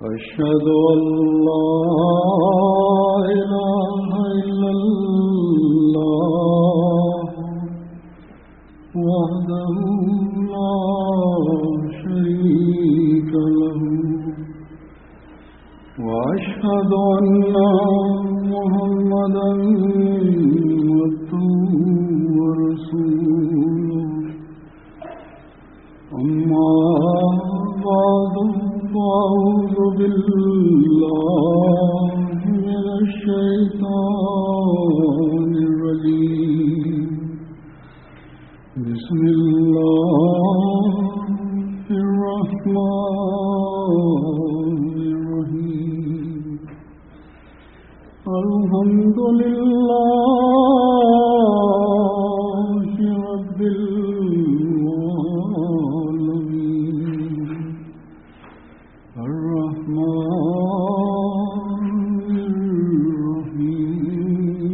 أشهد أن لا إله إلا الله وحده لا شريك له وأشهد أن محمدا عبده ورسوله أما بعد فأعوذ بالله من الشيطان الرجيم بسم الله الرحمن الرحيم الحمد لله رب العالمين الرحمن الرحيم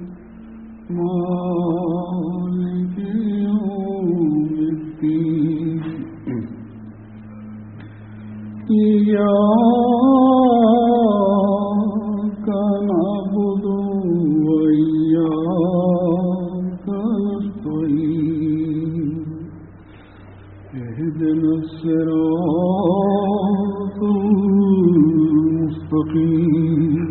مالك يوم الدين إياك نعبد وإياك نستعين اهدنا الصراط المستقيم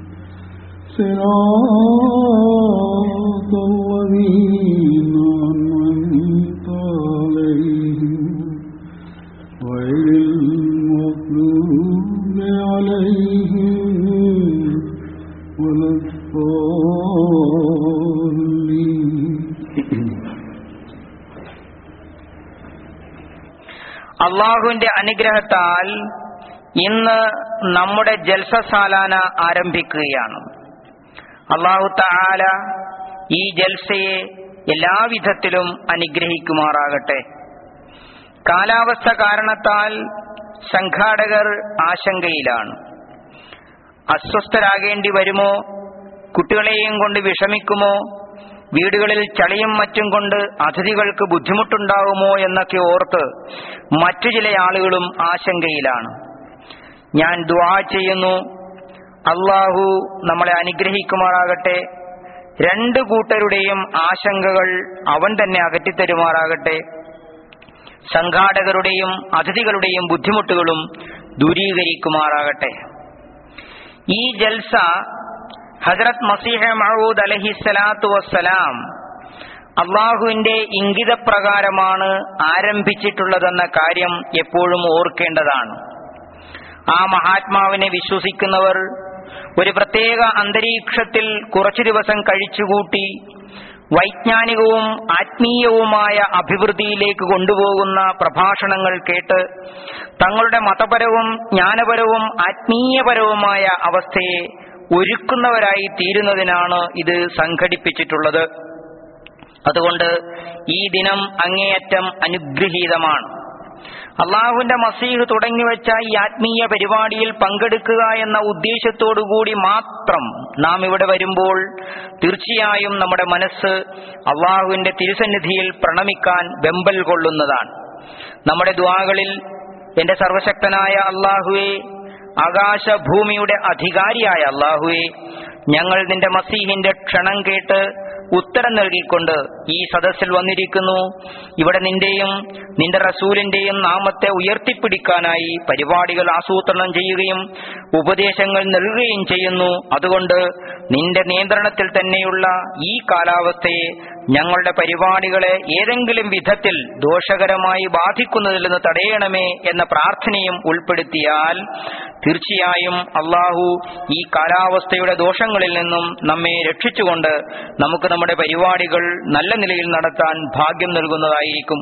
صراط الذين أنعمت عليهم غير المغضوب عليهم ولا الضالين അള്ളാഹുവിന്റെ അനുഗ്രഹത്താൽ ഇന്ന് നമ്മുടെ ജൽസസാലാന ആരംഭിക്കുകയാണ് അള്ളാഹു താല ഈ ജൽസയെ എല്ലാവിധത്തിലും അനുഗ്രഹിക്കുമാറാകട്ടെ കാലാവസ്ഥ കാരണത്താൽ സംഘാടകർ ആശങ്കയിലാണ് അസ്വസ്ഥരാകേണ്ടി വരുമോ കുട്ടികളെയും കൊണ്ട് വിഷമിക്കുമോ വീടുകളിൽ ചളിയും മറ്റും കൊണ്ട് അതിഥികൾക്ക് ബുദ്ധിമുട്ടുണ്ടാകുമോ എന്നൊക്കെ ഓർത്ത് മറ്റു ചില ആളുകളും ആശങ്കയിലാണ് ഞാൻ ദുആ ചെയ്യുന്നു അള്ളാഹു നമ്മളെ അനുഗ്രഹിക്കുമാറാകട്ടെ രണ്ട് കൂട്ടരുടെയും ആശങ്കകൾ അവൻ തന്നെ അകറ്റിത്തരുമാറാകട്ടെ സംഘാടകരുടെയും അതിഥികളുടെയും ബുദ്ധിമുട്ടുകളും ദൂരീകരിക്കുമാറാകട്ടെ ഈ ജൽസ ഹജറത് മസീഹ മഹൂദ് അലഹി സ്വലാത്തു വസ്സലാം അള്ളാഹുവിന്റെ ഇംഗിതപ്രകാരമാണ് ആരംഭിച്ചിട്ടുള്ളതെന്ന കാര്യം എപ്പോഴും ഓർക്കേണ്ടതാണ് ആ മഹാത്മാവിനെ വിശ്വസിക്കുന്നവർ ഒരു പ്രത്യേക അന്തരീക്ഷത്തിൽ കുറച്ചു ദിവസം കഴിച്ചുകൂട്ടി വൈജ്ഞാനികവും ആത്മീയവുമായ അഭിവൃദ്ധിയിലേക്ക് കൊണ്ടുപോകുന്ന പ്രഭാഷണങ്ങൾ കേട്ട് തങ്ങളുടെ മതപരവും ജ്ഞാനപരവും ആത്മീയപരവുമായ അവസ്ഥയെ ഒരുക്കുന്നവരായി തീരുന്നതിനാണ് ഇത് സംഘടിപ്പിച്ചിട്ടുള്ളത് അതുകൊണ്ട് ഈ ദിനം അങ്ങേയറ്റം അനുഗ്രഹീതമാണ് അള്ളാഹുവിന്റെ മസീഹ് തുടങ്ങിവെച്ച ഈ ആത്മീയ പരിപാടിയിൽ പങ്കെടുക്കുക എന്ന ഉദ്ദേശത്തോടുകൂടി മാത്രം നാം ഇവിടെ വരുമ്പോൾ തീർച്ചയായും നമ്മുടെ മനസ്സ് അള്ളാഹുവിന്റെ തിരുസന്നിധിയിൽ പ്രണമിക്കാൻ വെമ്പൽ കൊള്ളുന്നതാണ് നമ്മുടെ ദ്വാകളിൽ എന്റെ സർവശക്തനായ അള്ളാഹുവെ ആകാശഭൂമിയുടെ അധികാരിയായ അള്ളാഹുവെ ഞങ്ങൾ നിന്റെ മസീഹിന്റെ ക്ഷണം കേട്ട് ഉത്തരം നൽകിക്കൊണ്ട് ഈ സദസ്സിൽ വന്നിരിക്കുന്നു ഇവിടെ നിന്റെയും നിന്റെ റസൂലിന്റെയും നാമത്തെ ഉയർത്തിപ്പിടിക്കാനായി പരിപാടികൾ ആസൂത്രണം ചെയ്യുകയും ഉപദേശങ്ങൾ നൽകുകയും ചെയ്യുന്നു അതുകൊണ്ട് നിന്റെ നിയന്ത്രണത്തിൽ തന്നെയുള്ള ഈ കാലാവസ്ഥയെ ഞങ്ങളുടെ പരിപാടികളെ ഏതെങ്കിലും വിധത്തിൽ ദോഷകരമായി ബാധിക്കുന്നതിൽ നിന്ന് തടയണമേ എന്ന പ്രാർത്ഥനയും ഉൾപ്പെടുത്തിയാൽ തീർച്ചയായും അള്ളാഹു ഈ കാലാവസ്ഥയുടെ ദോഷങ്ങളിൽ നിന്നും നമ്മെ രക്ഷിച്ചുകൊണ്ട് നമുക്ക് നമ്മുടെ പരിപാടികൾ നല്ല നിലയിൽ നടത്താൻ ഭാഗ്യം നൽകുന്നതായിരിക്കും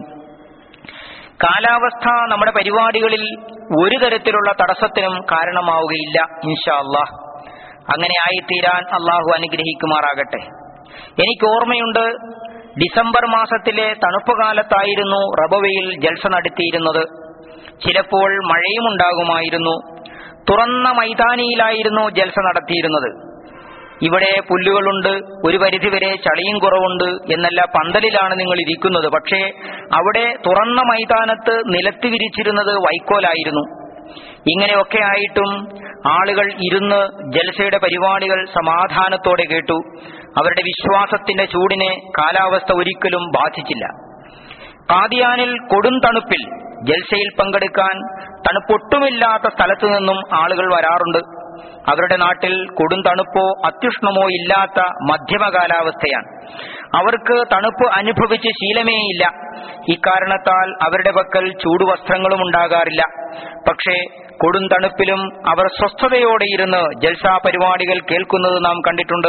കാലാവസ്ഥ നമ്മുടെ പരിപാടികളിൽ ഒരു തരത്തിലുള്ള തടസ്സത്തിനും കാരണമാവുകയില്ല ഇൻഷാ അള്ളാഹ് അങ്ങനെ ആയിത്തീരാൻ അള്ളാഹു അനുഗ്രഹിക്കുമാറാകട്ടെ എനിക്ക് ഓർമ്മയുണ്ട് ഡിസംബർ മാസത്തിലെ തണുപ്പ് കാലത്തായിരുന്നു റബവയിൽ ജൽസ നടത്തിയിരുന്നത് ചിലപ്പോൾ മഴയും ഉണ്ടാകുമായിരുന്നു തുറന്ന മൈതാനിയിലായിരുന്നു ജൽസ നടത്തിയിരുന്നത് ഇവിടെ പുല്ലുകളുണ്ട് ഒരു പരിധിവരെ ചളിയും കുറവുണ്ട് എന്നല്ല പന്തലിലാണ് നിങ്ങൾ ഇരിക്കുന്നത് പക്ഷേ അവിടെ തുറന്ന മൈതാനത്ത് നിലത്ത് വിരിച്ചിരുന്നത് വൈക്കോലായിരുന്നു ഇങ്ങനെയൊക്കെ ആയിട്ടും ആളുകൾ ഇരുന്ന് ജൽസയുടെ പരിപാടികൾ സമാധാനത്തോടെ കേട്ടു അവരുടെ വിശ്വാസത്തിന്റെ ചൂടിനെ കാലാവസ്ഥ ഒരിക്കലും ബാധിച്ചില്ല കാദിയാനിൽ കൊടും തണുപ്പിൽ ജൽസയിൽ പങ്കെടുക്കാൻ തണുപ്പൊട്ടുമില്ലാത്ത സ്ഥലത്തു നിന്നും ആളുകൾ വരാറുണ്ട് അവരുടെ നാട്ടിൽ കൊടും തണുപ്പോ അത്യുഷ്ണമോ ഇല്ലാത്ത മധ്യമ കാലാവസ്ഥയാണ് അവർക്ക് തണുപ്പ് അനുഭവിച്ച് ശീലമേയില്ല ഇക്കാരണത്താൽ അവരുടെ പക്കൽ ചൂടുവസ്ത്രങ്ങളും ഉണ്ടാകാറില്ല പക്ഷേ കൊടും തണുപ്പിലും അവർ സ്വസ്ഥതയോടെ ഇരുന്ന് ജൽസാ പരിപാടികൾ കേൾക്കുന്നത് നാം കണ്ടിട്ടുണ്ട്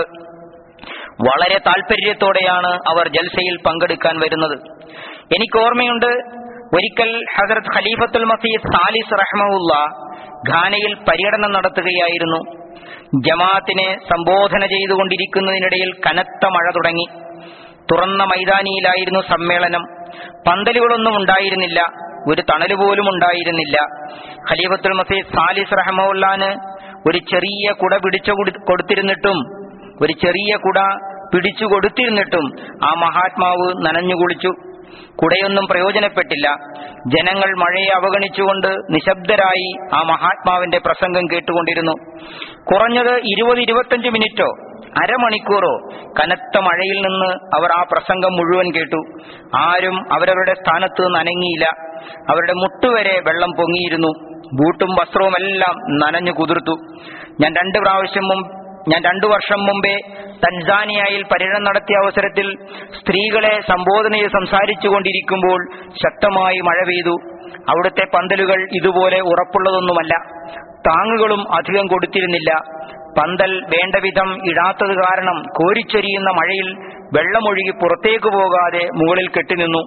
വളരെ താല്പര്യത്തോടെയാണ് അവർ ജൽസയിൽ പങ്കെടുക്കാൻ വരുന്നത് എനിക്ക് ഓർമ്മയുണ്ട് ഒരിക്കൽ ഹസരത് ഖലീഫത്തുൽ മസീദ് സാലിസ് റഹ്മുല്ല ഘാനയിൽ പര്യടനം നടത്തുകയായിരുന്നു ജമാഅത്തിനെ സംബോധന ചെയ്തുകൊണ്ടിരിക്കുന്നതിനിടയിൽ കനത്ത മഴ തുടങ്ങി തുറന്ന മൈതാനിയിലായിരുന്നു സമ്മേളനം പന്തലുകളൊന്നും ഉണ്ടായിരുന്നില്ല ഒരു തണല് പോലും ഉണ്ടായിരുന്നില്ല ഖലീഫത്തുൽ മസീദ് സാലിസ് റഹ്മുല്ലാന് ഒരു ചെറിയ കുട പിടിച്ചു കൊടുത്തിരുന്നിട്ടും ഒരു ചെറിയ കുട പിടിച്ചു കൊടുത്തിരുന്നിട്ടും ആ മഹാത്മാവ് നനഞ്ഞു കുളിച്ചു കുടയൊന്നും പ്രയോജനപ്പെട്ടില്ല ജനങ്ങൾ മഴയെ അവഗണിച്ചുകൊണ്ട് നിശബ്ദരായി ആ മഹാത്മാവിന്റെ പ്രസംഗം കേട്ടുകൊണ്ടിരുന്നു കുറഞ്ഞത് ഇരുപത് ഇരുപത്തഞ്ച് മിനിറ്റോ അരമണിക്കൂറോ കനത്ത മഴയിൽ നിന്ന് അവർ ആ പ്രസംഗം മുഴുവൻ കേട്ടു ആരും അവരവരുടെ സ്ഥാനത്ത് നിന്ന് അനങ്ങിയില്ല അവരുടെ മുട്ടുവരെ വെള്ളം പൊങ്ങിയിരുന്നു ബൂട്ടും വസ്ത്രവും എല്ലാം നനഞ്ഞു കുതിർത്തു ഞാൻ രണ്ട് പ്രാവശ്യം മുമ്പ് ഞാൻ രണ്ടു വർഷം മുമ്പേ തൻസാനിയയിൽ പര്യടനം നടത്തിയ അവസരത്തിൽ സ്ത്രീകളെ സംബോധനയിൽ സംസാരിച്ചു കൊണ്ടിരിക്കുമ്പോൾ ശക്തമായി മഴ പെയ്തു അവിടുത്തെ പന്തലുകൾ ഇതുപോലെ ഉറപ്പുള്ളതൊന്നുമല്ല താങ്ങുകളും അധികം കൊടുത്തിരുന്നില്ല പന്തൽ വേണ്ട വിധം ഇടാത്തത് കാരണം കോരിച്ചൊരിയുന്ന മഴയിൽ വെള്ളമൊഴുകി പുറത്തേക്ക് പോകാതെ മുകളിൽ കെട്ടിനിന്നു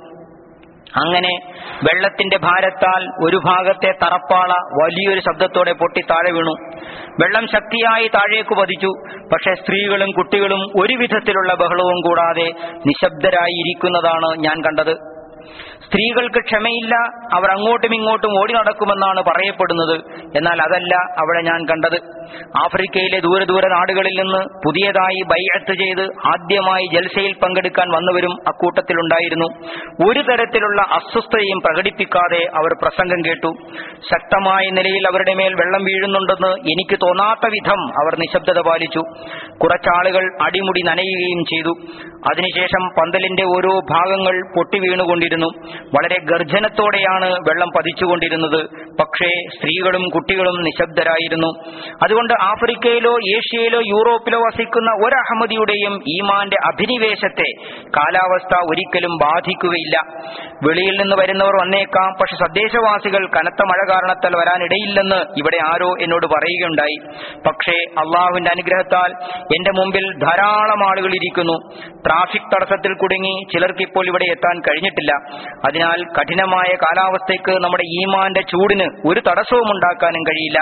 അങ്ങനെ വെള്ളത്തിന്റെ ഭാരത്താൽ ഒരു ഭാഗത്തെ തറപ്പാള വലിയൊരു ശബ്ദത്തോടെ പൊട്ടി താഴെ വീണു വെള്ളം ശക്തിയായി താഴേക്ക് പതിച്ചു പക്ഷെ സ്ത്രീകളും കുട്ടികളും ഒരു വിധത്തിലുള്ള ബഹളവും കൂടാതെ നിശബ്ദരായി ഇരിക്കുന്നതാണ് ഞാൻ കണ്ടത് സ്ത്രീകൾക്ക് ക്ഷമയില്ല അവർ അങ്ങോട്ടും ഇങ്ങോട്ടും ഓടി നടക്കുമെന്നാണ് പറയപ്പെടുന്നത് എന്നാൽ അതല്ല അവിടെ ഞാൻ കണ്ടത് ആഫ്രിക്കയിലെ ദൂര ദൂര നാടുകളിൽ നിന്ന് പുതിയതായി ബൈഅത്ത് ചെയ്ത് ആദ്യമായി ജൽസയിൽ പങ്കെടുക്കാൻ വന്നവരും അക്കൂട്ടത്തിലുണ്ടായിരുന്നു ഒരു തരത്തിലുള്ള അസ്വസ്ഥതയും പ്രകടിപ്പിക്കാതെ അവർ പ്രസംഗം കേട്ടു ശക്തമായ നിലയിൽ അവരുടെ മേൽ വെള്ളം വീഴുന്നുണ്ടെന്ന് എനിക്ക് തോന്നാത്ത വിധം അവർ നിശബ്ദത പാലിച്ചു കുറച്ചാളുകൾ അടിമുടി നനയുകയും ചെയ്തു അതിനുശേഷം പന്തലിന്റെ ഓരോ ഭാഗങ്ങൾ പൊട്ടി വീണുകൊണ്ടിരുന്നു വളരെ ഗർജനത്തോടെയാണ് വെള്ളം പതിച്ചുകൊണ്ടിരുന്നത് പക്ഷേ സ്ത്രീകളും കുട്ടികളും നിശബ്ദരായിരുന്നു അതുകൊണ്ട് ആഫ്രിക്കയിലോ ഏഷ്യയിലോ യൂറോപ്പിലോ വസിക്കുന്ന ഒരു അഹമ്മദിയുടെയും ഈമാന്റെ അഭിനിവേശത്തെ കാലാവസ്ഥ ഒരിക്കലും ബാധിക്കുകയില്ല വെളിയിൽ നിന്ന് വരുന്നവർ വന്നേക്കാം പക്ഷെ തദ്ദേശവാസികൾ കനത്ത മഴ കാരണത്താൽ വരാനിടയില്ലെന്ന് ഇവിടെ ആരോ എന്നോട് പറയുകയുണ്ടായി പക്ഷേ അള്ളാഹുവിന്റെ അനുഗ്രഹത്താൽ എന്റെ മുമ്പിൽ ധാരാളം ആളുകൾ ഇരിക്കുന്നു ട്രാഫിക് തടസ്സത്തിൽ കുടുങ്ങി ചിലർക്ക് ഇപ്പോൾ ഇവിടെ എത്താൻ കഴിഞ്ഞിട്ടില്ല അതിനാൽ കഠിനമായ കാലാവസ്ഥയ്ക്ക് നമ്മുടെ ഈമാന്റെ ചൂടിന് ഒരു തടസ്സവും ഉണ്ടാക്കാനും കഴിയില്ല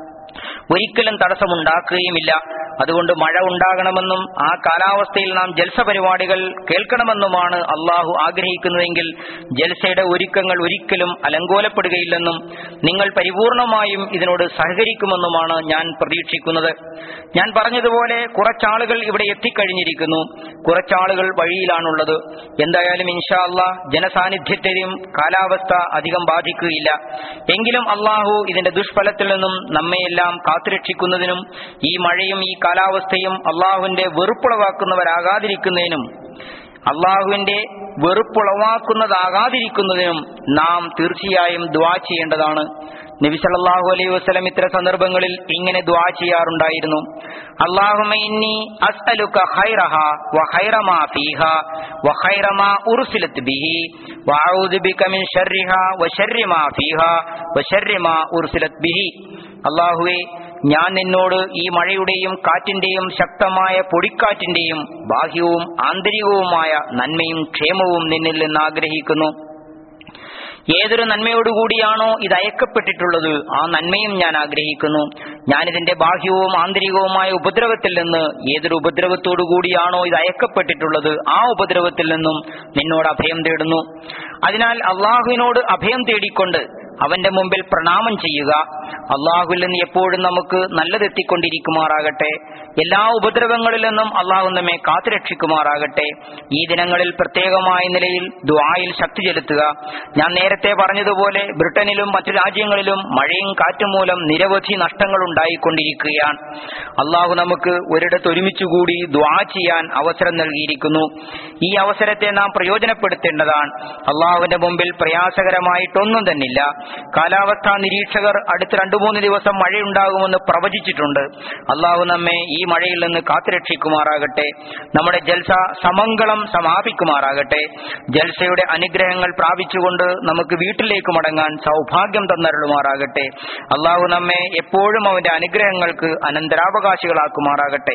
ഒരിക്കലും തടസ്സമുണ്ടാക്കുകയുമില്ല അതുകൊണ്ട് മഴ ഉണ്ടാകണമെന്നും ആ കാലാവസ്ഥയിൽ നാം ജൽസ പരിപാടികൾ കേൾക്കണമെന്നുമാണ് അള്ളാഹു ആഗ്രഹിക്കുന്നതെങ്കിൽ ജൽസയുടെ ഒരുക്കങ്ങൾ ഒരിക്കലും അലങ്കോലപ്പെടുകയില്ലെന്നും നിങ്ങൾ പരിപൂർണമായും ഇതിനോട് സഹകരിക്കുമെന്നുമാണ് ഞാൻ പ്രതീക്ഷിക്കുന്നത് ഞാൻ പറഞ്ഞതുപോലെ കുറച്ചാളുകൾ ഇവിടെ എത്തിക്കഴിഞ്ഞിരിക്കുന്നു കുറച്ചാളുകൾ വഴിയിലാണുള്ളത് എന്തായാലും ഇൻഷാ അള്ളാഹ് ജനസാന്നിധ്യത്തെയും കാലാവസ്ഥ അധികം ബാധിക്കുകയില്ല എങ്കിലും അള്ളാഹു ഇതിന്റെ ദുഷ്ഫലത്തിൽ നിന്നും നമ്മയെല്ലാം കാത്തുരക്ഷിക്കുന്നതിനും ഈ മഴയും ഈ കാലാവസ്ഥയും അള്ളാഹുവിന്റെ വെറുപ്പുളവാക്കുന്നവരാകാതിരിക്കുന്നതിനും അള്ളാഹുവിന്റെ വെറുപ്പുളവാക്കുന്നതാകാതിരിക്കുന്നതിനും നാം തീർച്ചയായും ദ്വാ ചെയ്യേണ്ടതാണ് നബി സല്ലല്ലാഹു അലൈഹി വസല്ലം ഇത്തരം സന്ദർഭങ്ങളിൽ ഇങ്ങനെ ദ്വാ ചെയ്യാറുണ്ടായിരുന്നു അല്ലാഹുമ്മ ഇന്നി അസ്അലുക ഖൈറഹ വ ഖൈറ മാ ഫീഹ വ ഖൈറ മാ ഉർസിലത് ബിഹി വ അഊദു ബിക മിൻ ശർരിഹ വ ശർരി മാ ഫീഹ വ ശർരി മാ ഉർസിലത് ബിഹി അല്ലാഹുവേ ഞാൻ നിന്നോട് ഈ മഴയുടെയും കാറ്റിന്റെയും ശക്തമായ പൊടിക്കാറ്റിന്റെയും ബാഹ്യവും ആന്തരികവുമായ നന്മയും ക്ഷേമവും നിന്നിൽ നിന്ന് ആഗ്രഹിക്കുന്നു ഏതൊരു നന്മയോടുകൂടിയാണോ ഇത് അയക്കപ്പെട്ടിട്ടുള്ളത് ആ നന്മയും ഞാൻ ആഗ്രഹിക്കുന്നു ഞാനിതിന്റെ ബാഹ്യവും ആന്തരികവുമായ ഉപദ്രവത്തിൽ നിന്ന് ഏതൊരു ഉപദ്രവത്തോടു കൂടിയാണോ ഇത് അയക്കപ്പെട്ടിട്ടുള്ളത് ആ ഉപദ്രവത്തിൽ നിന്നും നിന്നോട് അഭയം തേടുന്നു അതിനാൽ അള്ളാഹുവിനോട് അഭയം തേടിക്കൊണ്ട് അവന്റെ മുമ്പിൽ പ്രണാമം ചെയ്യുക അള്ളാഹുൽ നിന്ന് എപ്പോഴും നമുക്ക് നല്ലതെത്തിക്കൊണ്ടിരിക്കുമാറാകട്ടെ എല്ലാ ഉപദ്രവങ്ങളിൽ നിന്നും അള്ളാഹു നമ്മെ കാത്തുരക്ഷിക്കുമാറാകട്ടെ ഈ ദിനങ്ങളിൽ പ്രത്യേകമായ നിലയിൽ ദ്വായിൽ ശക്തി ചെലുത്തുക ഞാൻ നേരത്തെ പറഞ്ഞതുപോലെ ബ്രിട്ടനിലും മറ്റു രാജ്യങ്ങളിലും മഴയും കാറ്റും മൂലം നിരവധി നഷ്ടങ്ങൾ ഉണ്ടായിക്കൊണ്ടിരിക്കുകയാണ് അള്ളാഹു നമുക്ക് ഒരിടത്ത് ഒരുമിച്ചുകൂടി ദ്വാ ചെയ്യാൻ അവസരം നൽകിയിരിക്കുന്നു ഈ അവസരത്തെ നാം പ്രയോജനപ്പെടുത്തേണ്ടതാണ് അള്ളാഹുവിന്റെ മുമ്പിൽ പ്രയാസകരമായിട്ടൊന്നും തന്നില്ല കാലാവസ്ഥാ നിരീക്ഷകർ അടുത്ത രണ്ടു മൂന്ന് ദിവസം മഴയുണ്ടാകുമെന്ന് പ്രവചിച്ചിട്ടുണ്ട് അള്ളാഹു നമ്മെ ഈ മഴയിൽ നിന്ന് കാത്തുരക്ഷിക്കുമാറാകട്ടെ നമ്മുടെ ജൽസ സമംഗളം സമാപിക്കുമാറാകട്ടെ ജൽസയുടെ അനുഗ്രഹങ്ങൾ പ്രാപിച്ചുകൊണ്ട് നമുക്ക് വീട്ടിലേക്ക് മടങ്ങാൻ സൗഭാഗ്യം തന്നരുളുമാറാകട്ടെ അള്ളാഹു നമ്മെ എപ്പോഴും അവന്റെ അനുഗ്രഹങ്ങൾക്ക് അനന്തരാവകാശികളാക്കുമാറാകട്ടെ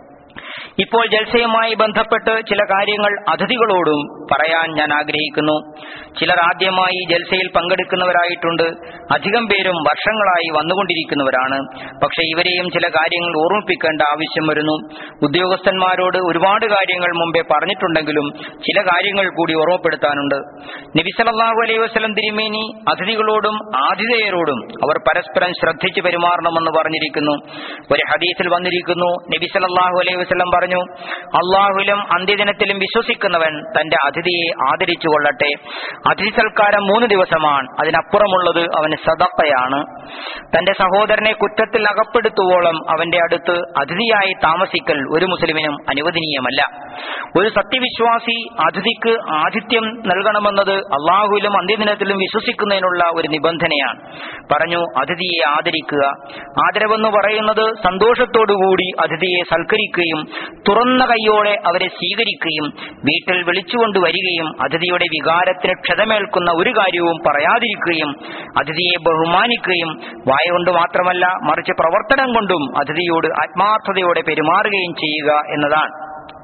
ഇപ്പോൾ ജൽസയുമായി ബന്ധപ്പെട്ട് ചില കാര്യങ്ങൾ അതിഥികളോടും പറയാൻ ഞാൻ ആഗ്രഹിക്കുന്നു ചിലർ ആദ്യമായി ജൽസയിൽ പങ്കെടുക്കുന്നവരായിട്ടുണ്ട് അധികം പേരും വർഷങ്ങളായി വന്നുകൊണ്ടിരിക്കുന്നവരാണ് പക്ഷെ ഇവരെയും ചില കാര്യങ്ങൾ ഓർമ്മിപ്പിക്കേണ്ട ആവശ്യം വരുന്നു ഉദ്യോഗസ്ഥന്മാരോട് ഒരുപാട് കാര്യങ്ങൾ മുമ്പേ പറഞ്ഞിട്ടുണ്ടെങ്കിലും ചില കാര്യങ്ങൾ കൂടി ഓർമ്മപ്പെടുത്താനുണ്ട് നബിസലല്ലാഹു അലൈഹി വസ്ലം തിരുമേനി അതിഥികളോടും ആതിഥേയരോടും അവർ പരസ്പരം ശ്രദ്ധിച്ച് പെരുമാറണമെന്ന് പറഞ്ഞിരിക്കുന്നു ഒരു ഹദീസിൽ വന്നിരിക്കുന്നു നബി സല്ലല്ലാഹു അലൈഹി വസല്ലം പറഞ്ഞു അള്ളാഹുലും അന്ത്യദിനത്തിലും വിശ്വസിക്കുന്നവൻ തന്റെ അതിഥിയെ ആദരിച്ചു കൊള്ളട്ടെ അതിഥി സൽക്കാരം മൂന്ന് ദിവസമാണ് അതിനപ്പുറമുള്ളത് അവന് സദപ്പയാണ് തന്റെ സഹോദരനെ കുറ്റത്തിൽ അകപ്പെടുത്തുവോളം അവന്റെ അടുത്ത് അതിഥിയായി താമസിക്കൽ ഒരു മുസ്ലിമിനും അനുവദനീയമല്ല ഒരു സത്യവിശ്വാസി അതിഥിക്ക് ആതിഥ്യം നൽകണമെന്നത് അള്ളാഹുലും അന്ത്യദിനത്തിലും വിശ്വസിക്കുന്നതിനുള്ള ഒരു നിബന്ധനയാണ് പറഞ്ഞു അതിഥിയെ ആദരിക്കുക ആദരവെന്ന് പറയുന്നത് സന്തോഷത്തോടുകൂടി അതിഥിയെ സൽക്കരിക്കുകയും തുറന്ന കൈയോടെ അവരെ സ്വീകരിക്കുകയും വീട്ടിൽ വിളിച്ചുകൊണ്ട് വരികയും അതിഥിയുടെ വികാരത്തിന് ക്ഷതമേൽക്കുന്ന ഒരു കാര്യവും പറയാതിരിക്കുകയും അതിഥിയെ ബഹുമാനിക്കുകയും വായ കൊണ്ട് മാത്രമല്ല മറിച്ച് പ്രവർത്തനം കൊണ്ടും അതിഥിയോട് ആത്മാർത്ഥതയോടെ പെരുമാറുകയും ചെയ്യുക എന്നതാണ്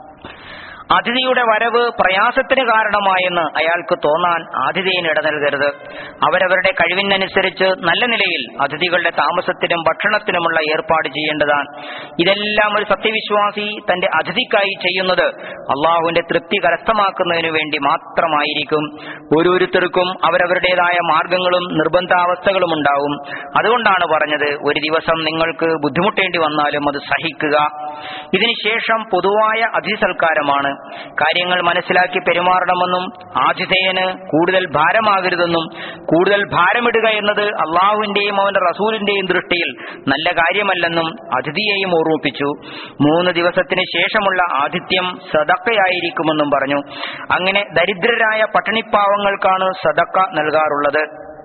അതിഥിയുടെ വരവ് പ്രയാസത്തിന് കാരണമായെന്ന് അയാൾക്ക് തോന്നാൻ ആതിഥേയന് ഇട നൽകരുത് അവരവരുടെ കഴിവിനനുസരിച്ച് നല്ല നിലയിൽ അതിഥികളുടെ താമസത്തിനും ഭക്ഷണത്തിനുമുള്ള ഏർപ്പാട് ചെയ്യേണ്ടതാണ് ഇതെല്ലാം ഒരു സത്യവിശ്വാസി തന്റെ അതിഥിക്കായി ചെയ്യുന്നത് അള്ളാഹുവിന്റെ തൃപ്തി കരസ്ഥമാക്കുന്നതിനു വേണ്ടി മാത്രമായിരിക്കും ഓരോരുത്തർക്കും അവരവരുടേതായ മാർഗങ്ങളും നിർബന്ധാവസ്ഥകളും ഉണ്ടാവും അതുകൊണ്ടാണ് പറഞ്ഞത് ഒരു ദിവസം നിങ്ങൾക്ക് ബുദ്ധിമുട്ടേണ്ടി വന്നാലും അത് സഹിക്കുക ഇതിനുശേഷം പൊതുവായ അതിഥി സൽക്കാരമാണ് കാര്യങ്ങൾ മനസ്സിലാക്കി പെരുമാറണമെന്നും ആതിഥേയന് കൂടുതൽ ഭാരമാകരുതെന്നും കൂടുതൽ ഭാരമിടുക എന്നത് അള്ളാഹുവിന്റെയും അവന്റെ റസൂലിന്റെയും ദൃഷ്ടിയിൽ നല്ല കാര്യമല്ലെന്നും അതിഥിയെയും ഓർമ്മിപ്പിച്ചു മൂന്ന് ദിവസത്തിന് ശേഷമുള്ള ആതിഥ്യം സദക്കയായിരിക്കുമെന്നും പറഞ്ഞു അങ്ങനെ ദരിദ്രരായ പട്ടിണിപ്പാവങ്ങൾക്കാണ് സദക്ക നൽകാറുള്ളത്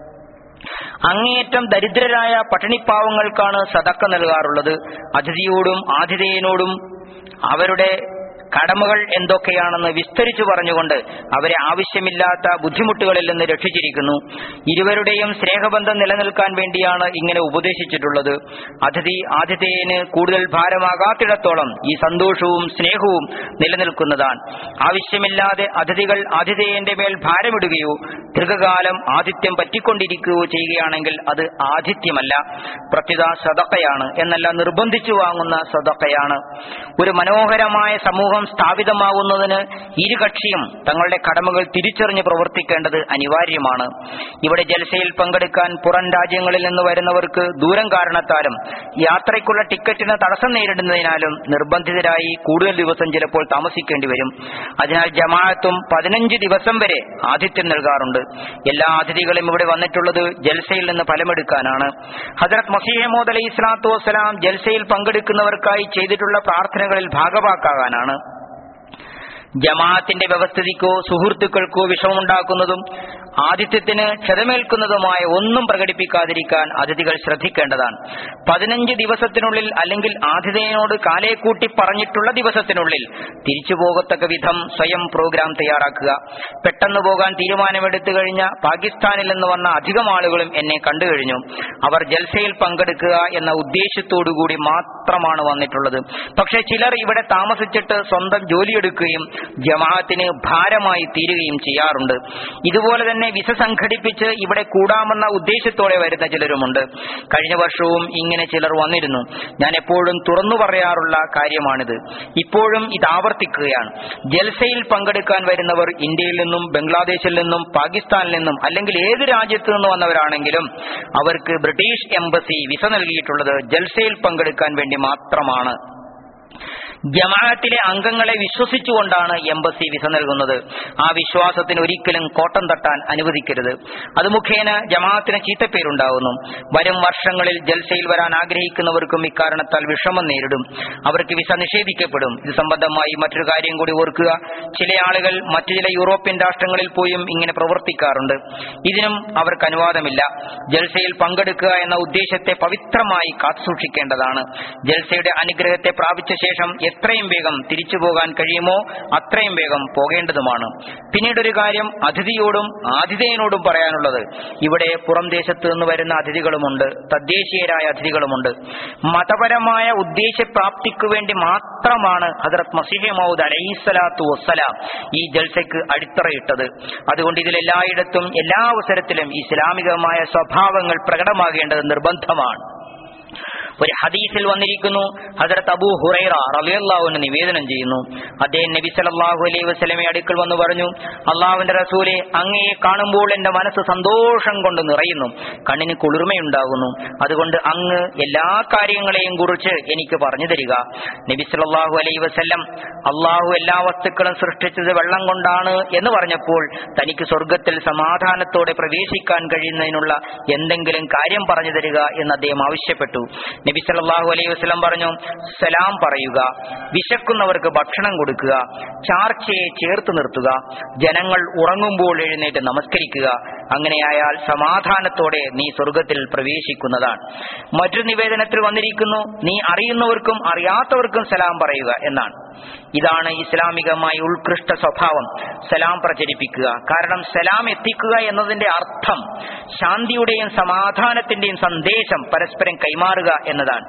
അങ്ങേയറ്റം ദരിദ്രരായ പട്ടിണിപ്പാവങ്ങൾക്കാണ് സദക്ക നൽകാറുള്ളത് അതിഥിയോടും ആതിഥേയനോടും അവരുടെ കടമകൾ എന്തൊക്കെയാണെന്ന് വിസ്തരിച്ചു പറഞ്ഞുകൊണ്ട് അവരെ ആവശ്യമില്ലാത്ത ബുദ്ധിമുട്ടുകളിൽ നിന്ന് രക്ഷിച്ചിരിക്കുന്നു ഇരുവരുടെയും സ്നേഹബന്ധം നിലനിൽക്കാൻ വേണ്ടിയാണ് ഇങ്ങനെ ഉപദേശിച്ചിട്ടുള്ളത് അതിഥി ആതിഥേയന് കൂടുതൽ ഭാരമാകാത്തിടത്തോളം ഈ സന്തോഷവും സ്നേഹവും നിലനിൽക്കുന്നതാണ് ആവശ്യമില്ലാതെ അതിഥികൾ ആതിഥേയന്റെ മേൽ ഭാരമിടുകയോ ദീർഘകാലം ആതിഥ്യം പറ്റിക്കൊണ്ടിരിക്കുകയോ ചെയ്യുകയാണെങ്കിൽ അത് ആതിഥ്യമല്ല പ്രത്യുത സദക്കയാണ് എന്നല്ല നിർബന്ധിച്ചു വാങ്ങുന്ന സദക്കയാണ് ഒരു മനോഹരമായ സമൂഹം സ്ഥാപിതമാകുന്നതിന് ഇരു കക്ഷിയും തങ്ങളുടെ കടമകൾ തിരിച്ചറിഞ്ഞ് പ്രവർത്തിക്കേണ്ടത് അനിവാര്യമാണ് ഇവിടെ ജലസയിൽ പങ്കെടുക്കാൻ പുറം രാജ്യങ്ങളിൽ നിന്ന് വരുന്നവർക്ക് ദൂരം കാരണത്താലും യാത്രയ്ക്കുള്ള ടിക്കറ്റിന് തടസ്സം നേരിടുന്നതിനാലും നിർബന്ധിതരായി കൂടുതൽ ദിവസം ചിലപ്പോൾ താമസിക്കേണ്ടി വരും അതിനാൽ ജമാഅത്തും പതിനഞ്ച് ദിവസം വരെ ആതിഥ്യം നൽകാറുണ്ട് എല്ലാ അതിഥികളും ഇവിടെ വന്നിട്ടുള്ളത് ജൽസയിൽ നിന്ന് ഫലമെടുക്കാനാണ് ഹജറത് മസീഹമോദ് അലൈഹി സ്വലാത്തു വസ്സലാം ജൽസയിൽ പങ്കെടുക്കുന്നവർക്കായി ചെയ്തിട്ടുള്ള പ്രാർത്ഥനകളിൽ ഭാഗവാക്കാകാനാണ് ജമാഅത്തിന്റെ വ്യവസ്ഥിതിക്കോ സുഹൃത്തുക്കൾക്കോ വിഷമമുണ്ടാക്കുന്നതും ആതിഥ്യത്തിന് ക്ഷതമേൽക്കുന്നതുമായ ഒന്നും പ്രകടിപ്പിക്കാതിരിക്കാൻ അതിഥികൾ ശ്രദ്ധിക്കേണ്ടതാണ് പതിനഞ്ച് ദിവസത്തിനുള്ളിൽ അല്ലെങ്കിൽ ആതിഥേയനോട് കാലേ കൂട്ടി പറഞ്ഞിട്ടുള്ള ദിവസത്തിനുള്ളിൽ തിരിച്ചു പോകത്തക്ക വിധം സ്വയം പ്രോഗ്രാം തയ്യാറാക്കുക പെട്ടെന്ന് പോകാൻ തീരുമാനമെടുത്തു കഴിഞ്ഞ പാകിസ്ഥാനിൽ നിന്ന് വന്ന അധികം ആളുകളും എന്നെ കണ്ടു കഴിഞ്ഞു അവർ ജൽസയിൽ പങ്കെടുക്കുക എന്ന ഉദ്ദേശത്തോടുകൂടി മാത്രമാണ് വന്നിട്ടുള്ളത് പക്ഷെ ചിലർ ഇവിടെ താമസിച്ചിട്ട് സ്വന്തം ജോലിയെടുക്കുകയും ജമാഅത്തിന് ഭാരമായി തീരുകയും ചെയ്യാറുണ്ട് ഇതുപോലെ തന്നെ വിസ സംഘടിപ്പിച്ച് ഇവിടെ കൂടാമെന്ന ഉദ്ദേശത്തോടെ വരുന്ന ചിലരുമുണ്ട് കഴിഞ്ഞ വർഷവും ഇങ്ങനെ ചിലർ വന്നിരുന്നു ഞാൻ എപ്പോഴും തുറന്നു പറയാറുള്ള കാര്യമാണിത് ഇപ്പോഴും ഇത് ആവർത്തിക്കുകയാണ് ജൽസയിൽ പങ്കെടുക്കാൻ വരുന്നവർ ഇന്ത്യയിൽ നിന്നും ബംഗ്ലാദേശിൽ നിന്നും പാകിസ്ഥാനിൽ നിന്നും അല്ലെങ്കിൽ ഏത് രാജ്യത്തു നിന്ന് വന്നവരാണെങ്കിലും അവർക്ക് ബ്രിട്ടീഷ് എംബസി വിസ നൽകിയിട്ടുള്ളത് ജൽസയിൽ പങ്കെടുക്കാൻ വേണ്ടി മാത്രമാണ് ജമാഅത്തിലെ അംഗങ്ങളെ വിശ്വസിച്ചുകൊണ്ടാണ് എംബസി വിസ നൽകുന്നത് ആ വിശ്വാസത്തിന് ഒരിക്കലും കോട്ടം തട്ടാൻ അനുവദിക്കരുത് അത് മുഖേന ജമാഅത്തിന് ചീത്തപ്പേരുണ്ടാകുന്നു വരും വർഷങ്ങളിൽ ജൽസയിൽ വരാൻ ആഗ്രഹിക്കുന്നവർക്കും ഇക്കാരണത്താൽ വിഷമം നേരിടും അവർക്ക് വിസ നിഷേധിക്കപ്പെടും ഇത് സംബന്ധമായി മറ്റൊരു കാര്യം കൂടി ഓർക്കുക ചില ആളുകൾ മറ്റു ചില യൂറോപ്യൻ രാഷ്ട്രങ്ങളിൽ പോയും ഇങ്ങനെ പ്രവർത്തിക്കാറുണ്ട് ഇതിനും അവർക്ക് അനുവാദമില്ല ജൽസയിൽ പങ്കെടുക്കുക എന്ന ഉദ്ദേശത്തെ പവിത്രമായി കാത്തുസൂക്ഷിക്കേണ്ടതാണ് ജൽസയുടെ അനുഗ്രഹത്തെ പ്രാപിച്ച ശേഷം എത്രയും വേഗം തിരിച്ചു പോകാൻ കഴിയുമോ അത്രയും വേഗം പോകേണ്ടതുമാണ് പിന്നീട് ഒരു കാര്യം അതിഥിയോടും ആതിഥേയനോടും പറയാനുള്ളത് ഇവിടെ പുറം ദേശത്ത് നിന്ന് വരുന്ന അതിഥികളുമുണ്ട് തദ്ദേശീയരായ അതിഥികളുമുണ്ട് മതപരമായ ഉദ്ദേശപ്രാപ്തിക്കു വേണ്ടി മാത്രമാണ് ഹജറത് മസീഹ് മൗദ് അലൈഹിസ്സലാത്തു വസ്സലാം ഈ ജൽസയ്ക്ക് അടിത്തറയിട്ടത് അതുകൊണ്ട് ഇതിലെല്ലായിടത്തും എല്ലാ അവസരത്തിലും ഇസ്ലാമികമായ സ്വഭാവങ്ങൾ പ്രകടമാകേണ്ടത് നിർബന്ധമാണ് ഒരു ഹദീസിൽ വന്നിരിക്കുന്നു ഹസരത്ത് അബൂ ഹുറൈറ റളിയല്ലാഹുവിന് നിവേദനം ചെയ്യുന്നു അദ്ദേഹം നബി സല്ലല്ലാഹു അലൈഹി വസല്ലമയെ അടുക്കൽ വന്ന് പറഞ്ഞു അള്ളാഹുവിന്റെ റസൂലെ അങ്ങയെ കാണുമ്പോൾ എന്റെ മനസ്സ് സന്തോഷം കൊണ്ട് നിറയുന്നു കണ്ണിന് കുളിർമയുണ്ടാകുന്നു അതുകൊണ്ട് അങ്ങ് എല്ലാ കാര്യങ്ങളെയും കുറിച്ച് എനിക്ക് പറഞ്ഞു തരിക നബി സല്ലല്ലാഹു അലൈഹി വസല്ലം അള്ളാഹു എല്ലാ വസ്തുക്കളും സൃഷ്ടിച്ചത് വെള്ളം കൊണ്ടാണ് എന്ന് പറഞ്ഞപ്പോൾ തനിക്ക് സ്വർഗത്തിൽ സമാധാനത്തോടെ പ്രവേശിക്കാൻ കഴിയുന്നതിനുള്ള എന്തെങ്കിലും കാര്യം പറഞ്ഞു തരിക എന്ന് അദ്ദേഹം ആവശ്യപ്പെട്ടു നബി സല്ലല്ലാഹു അലൈഹി വസല്ലം പറഞ്ഞു സലാം പറയുക വിശക്കുന്നവർക്ക് ഭക്ഷണം കൊടുക്കുക ചാർച്ചയെ ചേർത്ത് നിർത്തുക ജനങ്ങൾ ഉറങ്ങുമ്പോൾ എഴുന്നേറ്റ് നമസ്കരിക്കുക അങ്ങനെയായാൽ സമാധാനത്തോടെ നീ സ്വർഗത്തിൽ പ്രവേശിക്കുന്നതാണ് മറ്റൊരു നിവേദനത്തിൽ വന്നിരിക്കുന്നു നീ അറിയുന്നവർക്കും അറിയാത്തവർക്കും സലാം പറയുക എന്നാണ് ഇതാണ് ഇസ്ലാമികമായി ഉത്കൃഷ്ട സ്വഭാവം സലാം പ്രചരിപ്പിക്കുക കാരണം സലാം എത്തിക്കുക എന്നതിന്റെ അർത്ഥം ശാന്തിയുടെയും സമാധാനത്തിന്റെയും സന്ദേശം പരസ്പരം കൈമാറുക എന്നതാണ്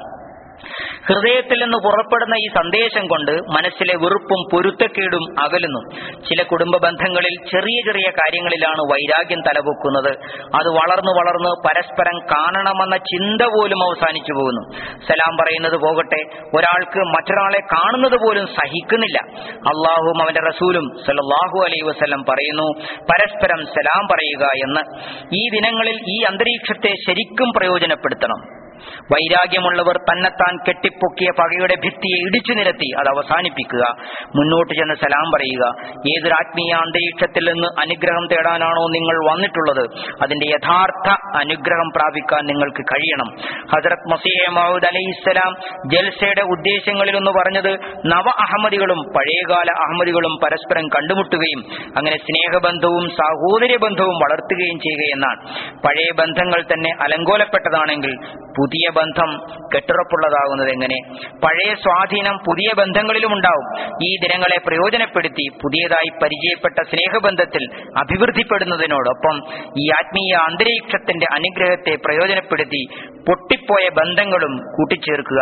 ഹൃദയത്തിൽ നിന്ന് പുറപ്പെടുന്ന ഈ സന്ദേശം കൊണ്ട് മനസ്സിലെ വെറുപ്പും പൊരുത്തക്കേടും അകലുന്നു ചില കുടുംബ ബന്ധങ്ങളിൽ ചെറിയ ചെറിയ കാര്യങ്ങളിലാണ് വൈരാഗ്യം തലപൊക്കുന്നത് അത് വളർന്നു വളർന്ന് പരസ്പരം കാണണമെന്ന ചിന്ത പോലും അവസാനിച്ചു പോകുന്നു സലാം പറയുന്നത് പോകട്ടെ ഒരാൾക്ക് മറ്റൊരാളെ കാണുന്നത് പോലും സഹിക്കുന്നില്ല അള്ളാഹുവും അവന്റെ റസൂലും സല്ലല്ലാഹു അലൈഹി വസല്ലം പറയുന്നു പരസ്പരം സലാം പറയുക എന്ന് ഈ ദിനങ്ങളിൽ ഈ അന്തരീക്ഷത്തെ ശരിക്കും പ്രയോജനപ്പെടുത്തണം വൈരാഗ്യമുള്ളവർ തന്നെത്താൻ കെട്ടിപ്പൊക്കിയ പകയുടെ ഭിത്തിയെ ഇടിച്ചു നിരത്തി അത് അവസാനിപ്പിക്കുക മുന്നോട്ട് ചെന്ന് സലാം പറയുക ഏതൊരു ആത്മീയ അന്തരീക്ഷത്തിൽ നിന്ന് അനുഗ്രഹം തേടാനാണോ നിങ്ങൾ വന്നിട്ടുള്ളത് അതിന്റെ യഥാർത്ഥ അനുഗ്രഹം പ്രാപിക്കാൻ നിങ്ങൾക്ക് കഴിയണം ഹസരത് മസീഹ് മഹൂദ് അലൈഹിസ്സലാം ജൽസയുടെ ഉദ്ദേശങ്ങളിൽ ഒന്ന് പറഞ്ഞത് നവ അഹമ്മദികളും പഴയകാല അഹമ്മദികളും പരസ്പരം കണ്ടുമുട്ടുകയും അങ്ങനെ സ്നേഹബന്ധവും സാഹോദര്യ ബന്ധവും വളർത്തുകയും ചെയ്യുക എന്നാണ് പഴയ ബന്ധങ്ങൾ തന്നെ അലങ്കോലപ്പെട്ടതാണെങ്കിൽ പുതിയ ബന്ധം കെട്ടുറപ്പുള്ളതാകുന്നത് എങ്ങനെ പഴയ സ്വാധീനം പുതിയ ബന്ധങ്ങളിലും ഉണ്ടാവും ഈ ദിനങ്ങളെ പ്രയോജനപ്പെടുത്തി പുതിയതായി പരിചയപ്പെട്ട സ്നേഹബന്ധത്തിൽ അഭിവൃദ്ധിപ്പെടുന്നതിനോടൊപ്പം ഈ ആത്മീയ അന്തരീക്ഷത്തിന്റെ അനുഗ്രഹത്തെ പ്രയോജനപ്പെടുത്തി പൊട്ടിപ്പോയ ബന്ധങ്ങളും കൂട്ടിച്ചേർക്കുക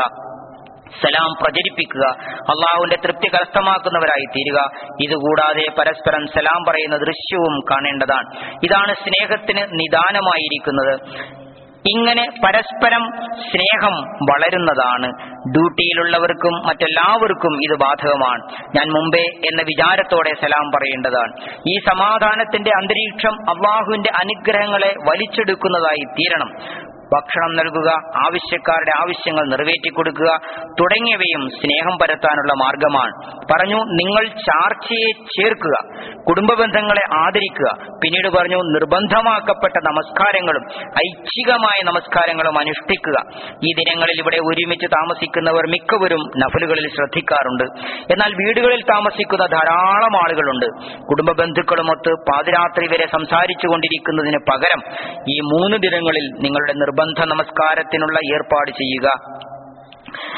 സലാം പ്രചരിപ്പിക്കുക അള്ളാഹുവിന്റെ തൃപ്തി കരസ്ഥമാക്കുന്നവരായി തീരുക ഇതുകൂടാതെ പരസ്പരം സലാം പറയുന്ന ദൃശ്യവും കാണേണ്ടതാണ് ഇതാണ് സ്നേഹത്തിന് നിദാനമായിരിക്കുന്നത് ഇങ്ങനെ പരസ്പരം സ്നേഹം വളരുന്നതാണ് ഡ്യൂട്ടിയിലുള്ളവർക്കും മറ്റെല്ലാവർക്കും ഇത് ബാധകമാണ് ഞാൻ മുമ്പേ എന്ന വിചാരത്തോടെ സലാം പറയേണ്ടതാണ് ഈ സമാധാനത്തിന്റെ അന്തരീക്ഷം അള്ളാഹുവിന്റെ അനുഗ്രഹങ്ങളെ വലിച്ചെടുക്കുന്നതായി തീരണം ഭക്ഷണം നൽകുക ആവശ്യക്കാരുടെ ആവശ്യങ്ങൾ നിറവേറ്റി കൊടുക്കുക തുടങ്ങിയവയും സ്നേഹം പരത്താനുള്ള മാർഗമാണ് പറഞ്ഞു നിങ്ങൾ ചാർച്ചയെ ചേർക്കുക കുടുംബ ബന്ധങ്ങളെ ആദരിക്കുക പിന്നീട് പറഞ്ഞു നിർബന്ധമാക്കപ്പെട്ട നമസ്കാരങ്ങളും ഐച്ഛികമായ നമസ്കാരങ്ങളും അനുഷ്ഠിക്കുക ഈ ദിനങ്ങളിൽ ഇവിടെ ഒരുമിച്ച് താമസിക്കുന്നവർ മിക്കവരും നഫലുകളിൽ ശ്രദ്ധിക്കാറുണ്ട് എന്നാൽ വീടുകളിൽ താമസിക്കുന്ന ധാരാളം ആളുകളുണ്ട് കുടുംബ ബന്ധുക്കളുമൊത്ത് പാതിരാത്രി വരെ സംസാരിച്ചു കൊണ്ടിരിക്കുന്നതിന് പകരം ഈ മൂന്ന് ദിനങ്ങളിൽ നിങ്ങളുടെ നിർബന്ധ നമസ്കാരത്തിനുള്ള ഏർപ്പാട് ചെയ്യുക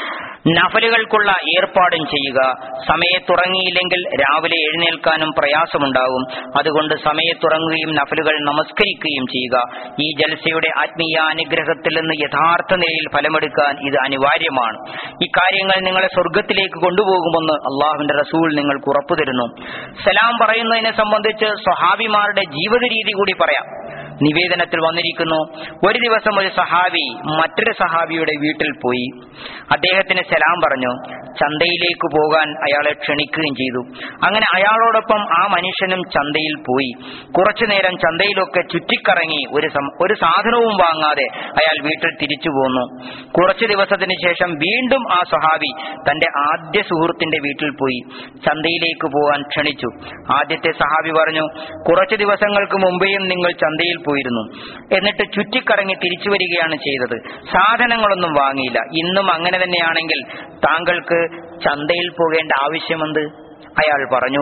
നഫലുകൾക്കുള്ള ഏർപ്പാടും ചെയ്യുക സമയത്തുറങ്ങിയില്ലെങ്കിൽ രാവിലെ എഴുന്നേൽക്കാനും പ്രയാസമുണ്ടാകും അതുകൊണ്ട് സമയത്തുറങ്ങുകയും നഫലുകൾ നമസ്കരിക്കുകയും ചെയ്യുക ഈ ജൽസയുടെ ആത്മീയ അനുഗ്രഹത്തിൽ നിന്ന് യഥാർത്ഥ നിലയിൽ ഫലമെടുക്കാൻ ഇത് അനിവാര്യമാണ് ഇക്കാര്യങ്ങൾ നിങ്ങളെ സ്വർഗത്തിലേക്ക് കൊണ്ടുപോകുമെന്ന് അള്ളാഹുവിന്റെ റസൂൽ നിങ്ങൾക്ക് ഉറപ്പു തരുന്നു സലാം പറയുന്നതിനെ സംബന്ധിച്ച് സ്വഹാബിമാരുടെ ജീവിത രീതി കൂടി പറയാം നിവേദനത്തിൽ വന്നിരിക്കുന്നു ഒരു ദിവസം ഒരു സഹാബി മറ്റൊരു സഹാബിയുടെ വീട്ടിൽ പോയി അദ്ദേഹത്തിന് സലാം പറഞ്ഞു ചന്തയിലേക്ക് പോകാൻ അയാളെ ക്ഷണിക്കുകയും ചെയ്തു അങ്ങനെ അയാളോടൊപ്പം ആ മനുഷ്യനും ചന്തയിൽ പോയി കുറച്ചു നേരം ചന്തയിലൊക്കെ ചുറ്റിക്കറങ്ങി ഒരു സം- ഒരു സാധനവും വാങ്ങാതെ അയാൾ വീട്ടിൽ തിരിച്ചു പോന്നു കുറച്ചു ദിവസത്തിന് ശേഷം വീണ്ടും ആ സഹാബി തന്റെ ആദ്യ സുഹൃത്തിന്റെ വീട്ടിൽ പോയി ചന്തയിലേക്ക് പോകാൻ ക്ഷണിച്ചു ആദ്യത്തെ സഹാബി പറഞ്ഞു കുറച്ചു ദിവസങ്ങൾക്ക് മുമ്പേയും നിങ്ങൾ ചന്തയിൽ പോയിരുന്നു എന്നിട്ട് ചുറ്റിക്കറങ്ങി തിരിച്ചു വരികയാണ് ചെയ്തത് സാധനങ്ങളൊന്നും വാങ്ങിയില്ല ഇന്നും അങ്ങനെ തന്നെയാണെങ്കിൽ താങ്കൾക്ക് ചന്തയിൽ പോകേണ്ട ആവശ്യമെന്ത് അയാൾ പറഞ്ഞു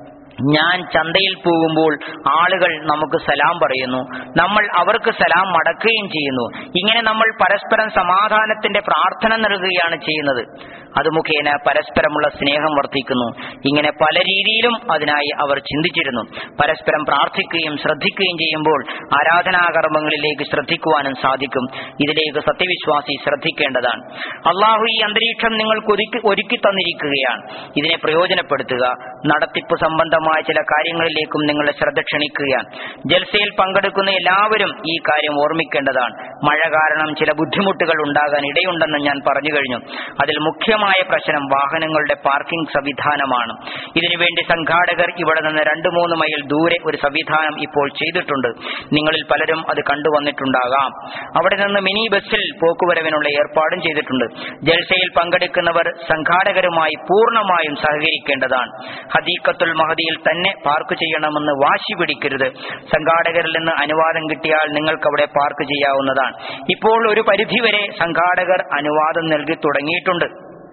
ഞാൻ ചന്തയിൽ പോകുമ്പോൾ ആളുകൾ നമുക്ക് സലാം പറയുന്നു നമ്മൾ അവർക്ക് സലാം മടക്കുകയും ചെയ്യുന്നു ഇങ്ങനെ നമ്മൾ പരസ്പരം സമാധാനത്തിന്റെ പ്രാർത്ഥന നൽകുകയാണ് ചെയ്യുന്നത് അത് മുഖേന പരസ്പരമുള്ള സ്നേഹം വർദ്ധിക്കുന്നു ഇങ്ങനെ പല രീതിയിലും അതിനായി അവർ ചിന്തിച്ചിരുന്നു പരസ്പരം പ്രാർത്ഥിക്കുകയും ശ്രദ്ധിക്കുകയും ചെയ്യുമ്പോൾ ആരാധനാകർമ്മങ്ങളിലേക്ക് ശ്രദ്ധിക്കുവാനും സാധിക്കും ഇതിലേക്ക് സത്യവിശ്വാസി ശ്രദ്ധിക്കേണ്ടതാണ് അള്ളാഹു ഈ അന്തരീക്ഷം നിങ്ങൾക്ക് ഒരുക്കി ഒരുക്കി തന്നിരിക്കുകയാണ് ഇതിനെ പ്രയോജനപ്പെടുത്തുക നടത്തിപ്പ് സംബന്ധമായ ചില കാര്യങ്ങളിലേക്കും നിങ്ങളുടെ ശ്രദ്ധ ക്ഷണിക്കുകയാണ് ജൽസയിൽ പങ്കെടുക്കുന്ന എല്ലാവരും ഈ കാര്യം ഓർമ്മിക്കേണ്ടതാണ് മഴ കാരണം ചില ബുദ്ധിമുട്ടുകൾ ഉണ്ടാകാൻ ഇടയുണ്ടെന്ന് ഞാൻ പറഞ്ഞു കഴിഞ്ഞു അതിൽ മുഖ്യമായ പ്രശ്നം വാഹനങ്ങളുടെ പാർക്കിംഗ് സംവിധാനമാണ് ഇതിനുവേണ്ടി സംഘാടകർ ഇവിടെ നിന്ന് രണ്ടു മൂന്ന് മൈൽ ദൂരെ ഒരു സംവിധാനം ഇപ്പോൾ ചെയ്തിട്ടുണ്ട് നിങ്ങളിൽ പലരും അത് കണ്ടുവന്നിട്ടുണ്ടാകാം അവിടെ നിന്ന് മിനി ബസ്സിൽ പോക്കുവരവിനുള്ള ഏർപ്പാടും ചെയ്തിട്ടുണ്ട് ജൽസയിൽ പങ്കെടുക്കുന്നവർ സംഘാടകരുമായി പൂർണ്ണമായും സഹകരിക്കേണ്ടതാണ് ഹദീക്കത്തുൽ മഹദിയിൽ തന്നെ പാർക്ക് ചെയ്യണമെന്ന് വാശി പിടിക്കരുത് സംഘാടകരിൽ നിന്ന് അനുവാദം കിട്ടിയാൽ നിങ്ങൾക്ക് അവിടെ പാർക്ക് ചെയ്യാവുന്നതാണ് ഇപ്പോൾ ഒരു പരിധിവരെ സംഘാടകർ അനുവാദം നൽകി തുടങ്ങിയിട്ടുണ്ട്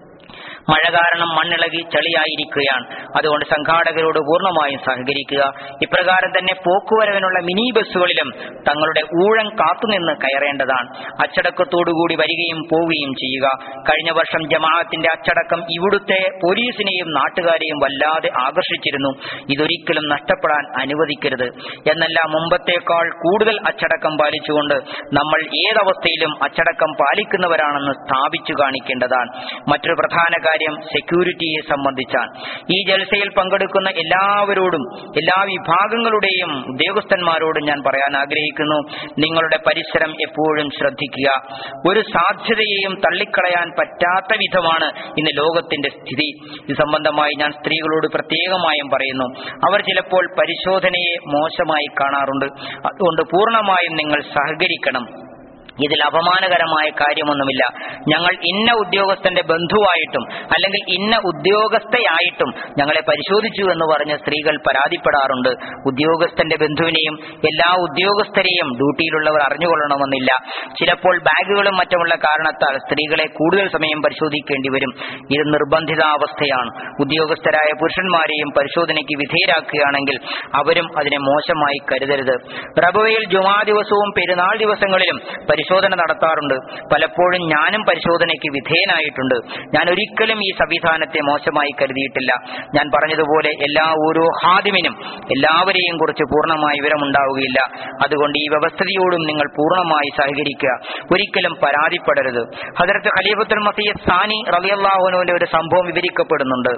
മഴ കാരണം മണ്ണിളകി ചളിയായിരിക്കുകയാണ് അതുകൊണ്ട് സംഘാടകരോട് പൂർണ്ണമായും സഹകരിക്കുക ഇപ്രകാരം തന്നെ പോക്കുവരവിനുള്ള മിനി ബസ്സുകളിലും തങ്ങളുടെ ഊഴം കാത്തുനിന്ന് കയറേണ്ടതാണ് അച്ചടക്കത്തോടുകൂടി വരികയും പോവുകയും ചെയ്യുക കഴിഞ്ഞ വർഷം ജമാഅത്തിന്റെ അച്ചടക്കം ഇവിടുത്തെ പോലീസിനെയും നാട്ടുകാരെയും വല്ലാതെ ആകർഷിച്ചിരുന്നു ഇതൊരിക്കലും നഷ്ടപ്പെടാൻ അനുവദിക്കരുത് എന്നല്ല മുമ്പത്തേക്കാൾ കൂടുതൽ അച്ചടക്കം പാലിച്ചുകൊണ്ട് നമ്മൾ ഏതവസ്ഥയിലും അച്ചടക്കം പാലിക്കുന്നവരാണെന്ന് സ്ഥാപിച്ചു കാണിക്കേണ്ടതാണ് മറ്റൊരു പ്രധാന കാര്യം സെക്യൂരിറ്റിയെ സംബന്ധിച്ചാണ് ഈ ജലസയിൽ പങ്കെടുക്കുന്ന എല്ലാവരോടും എല്ലാ വിഭാഗങ്ങളുടെയും ഉദ്യോഗസ്ഥന്മാരോടും ഞാൻ പറയാൻ ആഗ്രഹിക്കുന്നു നിങ്ങളുടെ പരിസരം എപ്പോഴും ശ്രദ്ധിക്കുക ഒരു സാധ്യതയെയും തള്ളിക്കളയാൻ പറ്റാത്ത വിധമാണ് ഇന്ന് ലോകത്തിന്റെ സ്ഥിതി ഇത് സംബന്ധമായി ഞാൻ സ്ത്രീകളോട് പ്രത്യേകമായും പറയുന്നു അവർ ചിലപ്പോൾ പരിശോധനയെ മോശമായി കാണാറുണ്ട് അതുകൊണ്ട് പൂർണ്ണമായും നിങ്ങൾ സഹകരിക്കണം ഇതിൽ അപമാനകരമായ കാര്യമൊന്നുമില്ല ഞങ്ങൾ ഇന്ന ഉദ്യോഗസ്ഥന്റെ ബന്ധുവായിട്ടും അല്ലെങ്കിൽ ഇന്ന ഉദ്യോഗസ്ഥയായിട്ടും ഞങ്ങളെ പരിശോധിച്ചു എന്ന് പറഞ്ഞ് സ്ത്രീകൾ പരാതിപ്പെടാറുണ്ട് ഉദ്യോഗസ്ഥന്റെ ബന്ധുവിനെയും എല്ലാ ഉദ്യോഗസ്ഥരെയും ഡ്യൂട്ടിയിലുള്ളവർ അറിഞ്ഞുകൊള്ളണമെന്നില്ല ചിലപ്പോൾ ബാഗുകളും മറ്റുമുള്ള കാരണത്താൽ സ്ത്രീകളെ കൂടുതൽ സമയം പരിശോധിക്കേണ്ടി വരും ഇത് നിർബന്ധിതാവസ്ഥയാണ് ഉദ്യോഗസ്ഥരായ പുരുഷന്മാരെയും പരിശോധനയ്ക്ക് വിധേയരാക്കുകയാണെങ്കിൽ അവരും അതിനെ മോശമായി കരുതരുത് റബുവയിൽ ജുമാ ദിവസവും പെരുന്നാൾ ദിവസങ്ങളിലും പരിശോധന നടത്താറുണ്ട് പലപ്പോഴും ഞാനും പരിശോധനയ്ക്ക് വിധേയനായിട്ടുണ്ട് ഞാൻ ഒരിക്കലും ഈ സംവിധാനത്തെ മോശമായി കരുതിയിട്ടില്ല ഞാൻ പറഞ്ഞതുപോലെ എല്ലാ ഓരോ ഹാദിമിനും എല്ലാവരെയും കുറിച്ച് പൂർണ്ണമായ വിവരമുണ്ടാവുകയില്ല അതുകൊണ്ട് ഈ വ്യവസ്ഥതയോടും നിങ്ങൾ പൂർണ്ണമായി സഹകരിക്കുക ഒരിക്കലും പരാതിപ്പെടരുത് ഹജറത്ത് ഖലീഫത്തുൽ മസീദ് സാനി റളിയല്ലാഹുവിന്റെ ഒരു സംഭവം വിവരിക്കപ്പെടുന്നുണ്ട്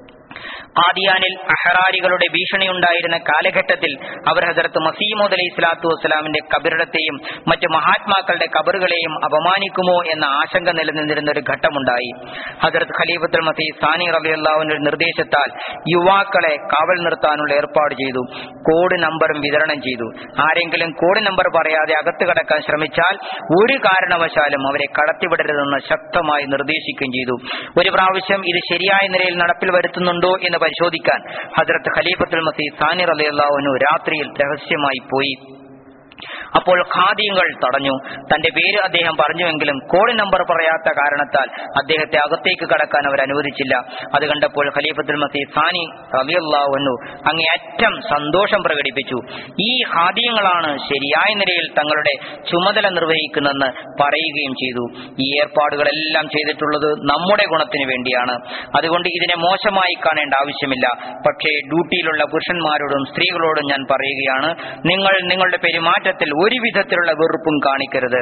ഖാദിയാനിൽ അഹറാരികളുടെ ഭീഷണിയുണ്ടായിരുന്ന കാലഘട്ടത്തിൽ അവർ ഹസരത്ത് മസീമോദ് അലൈഹി സ്വലാത്തു വസ്സലാമിന്റെ കബറിടത്തെയും മറ്റ് മഹാത്മാക്കളുടെ കബറുകളെയും അപമാനിക്കുമോ എന്ന ആശങ്ക നിലനിന്നിരുന്ന ഒരു ഘട്ടമുണ്ടായി ഹസരത്ത് ഖലീഫത്തുൽ മസീദ് സാനി റബിയുള്ളാവിന്റെ നിർദ്ദേശത്താൽ യുവാക്കളെ കാവൽ നിർത്താനുള്ള ഏർപ്പാട് ചെയ്തു കോഡ് നമ്പറും വിതരണം ചെയ്തു ആരെങ്കിലും കോഡ് നമ്പർ പറയാതെ അകത്ത് കടക്കാൻ ശ്രമിച്ചാൽ ഒരു കാരണവശാലും അവരെ കടത്തിവിടരുതെന്ന് ശക്തമായി നിർദ്ദേശിക്കുകയും ചെയ്തു ഒരു പ്രാവശ്യം ഇത് ശരിയായ നിലയിൽ നടപ്പിൽ വരുത്തുന്നുണ്ടോ എന്ന് പരിശോധിക്കാൻ ഹജറത്ത് ഖലീഫത്തുൽ മസീദ് സാനിർ അലിയല്ലാഹുനു രാത്രിയിൽ രഹസ്യമായി പോയി അപ്പോൾ ഖാദിയങ്ങൾ തടഞ്ഞു തന്റെ പേര് അദ്ദേഹം പറഞ്ഞുവെങ്കിലും കോഡ് നമ്പർ പറയാത്ത കാരണത്താൽ അദ്ദേഹത്തെ അകത്തേക്ക് കടക്കാൻ അവർ അനുവദിച്ചില്ല അത് കണ്ടപ്പോൾ ഖലീഫത്തുൽ മസീദ് സാനി റബിയല്ലാവുന്നു അങ്ങേയറ്റം സന്തോഷം പ്രകടിപ്പിച്ചു ഈ ഖാദിയങ്ങളാണ് ശരിയായ നിലയിൽ തങ്ങളുടെ ചുമതല നിർവഹിക്കുന്നതെന്ന് പറയുകയും ചെയ്തു ഈ ഏർപ്പാടുകളെല്ലാം ചെയ്തിട്ടുള്ളത് നമ്മുടെ ഗുണത്തിന് വേണ്ടിയാണ് അതുകൊണ്ട് ഇതിനെ മോശമായി കാണേണ്ട ആവശ്യമില്ല പക്ഷേ ഡ്യൂട്ടിയിലുള്ള പുരുഷന്മാരോടും സ്ത്രീകളോടും ഞാൻ പറയുകയാണ് നിങ്ങൾ നിങ്ങളുടെ പെരുമാറ്റത്തിൽ ഒരു വിധത്തിലുള്ള വെറുപ്പും കാണിക്കരുത്